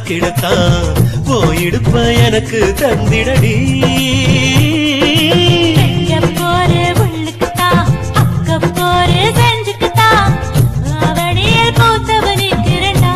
மயக்கிடத்தான் ஓ இடுப்ப எனக்கு தந்திடடி எங்க போரு உள்ளுக்குத்தான், அக்க போரு செஞ்சுக்குத்தான். அவனியில் பூத்தவனுக்கிறண்டா.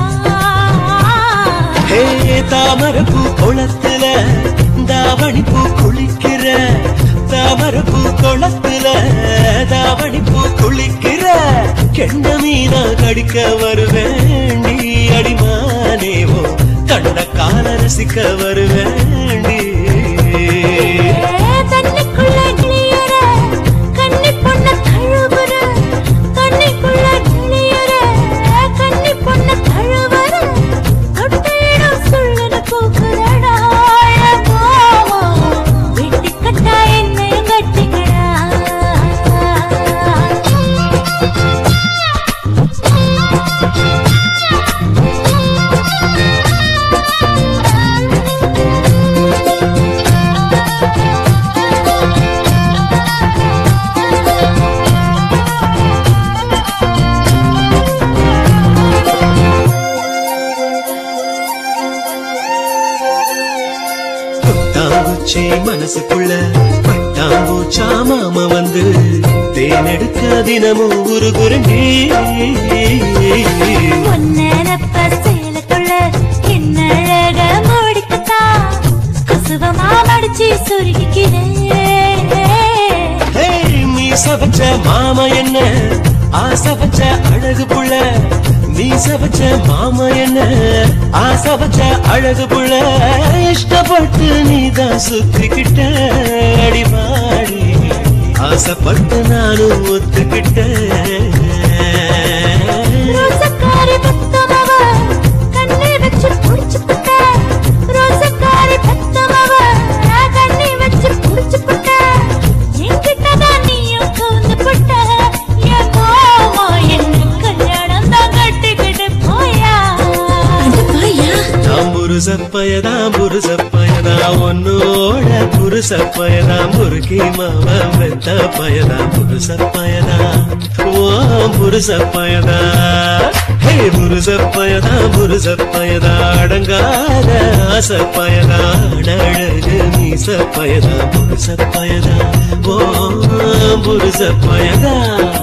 ஹே தாமரப்பூ குளத்துல தாவணி பூ குளிக்கிற தாமரப்பூ குளத்துல தாவணி பூ குளிக்கிற கெண்ட மீனா கடிக்க வருவேண்டி அடிமானேவோ கண்ட கால ரசிக்க வருவேண்டி ஏ, தண்ணிக்குள்ள நுழையுற, கன்னிப் பொண்ண தழுவுற. தண்ணிக்குள்ள நுழையுற, கன்னிப் பொண்ண தழுவுற. தொட்டையிடம் சுள்ளன பூக்குறடா, அழகாவா. வெட்டிக்கட்டா என்னையும் கட்டிக்கடா. பட்டாம்பூச்சி மனசுக்குள்ள பட்டாம்பூச்சா மாம வந்து தேனெடுக்க தினமும் உருகுரண்டி பொன்னரப்ப சேலக்குள்ள என்ன அழக மூடிக்கத்தான் கசுவமா மடிச்சு சுருகிக்கிறேன் ஹே, மீச வச்ச மாமா என்ன ஆசை வச்ச அழகு புள்ள மீச வச்ச மாமா என்ன ஆசை வச்ச அழகு புள்ள இஷ்டப்பட்டு நீதான் சுத்திக்கிட்ட அடிமாடி ஆசைப்பட்டு நானும் ஒத்துக்கிட்டேன் ரோசக்காரி பத்தமவ கண்ணை வச்சு புடிச்சு புட்ட ரோசக்காரி பத்தமவ கண்ணை வச்சு புடிச்சு புட்ட என்கிட்டதான் நீயும் கவுந்து புட்ட என் மாமா என்ன கல்யாணம் தான் கட்டிக்கிட்டு போயா நான் புருசப்பயதா புருசப்பயதா உன்னோட புருசப்பயதா முருகி மாவ வெத்த பயதா புருசப்பயதா ஓ புருசப்பயதா ஹே புருசப்பயதா புருசப்பயதா அடங்காத ஆசப்பயதா அழகு மீசப்பயதா புருசப்பயதா ஓ புருசப்பயதா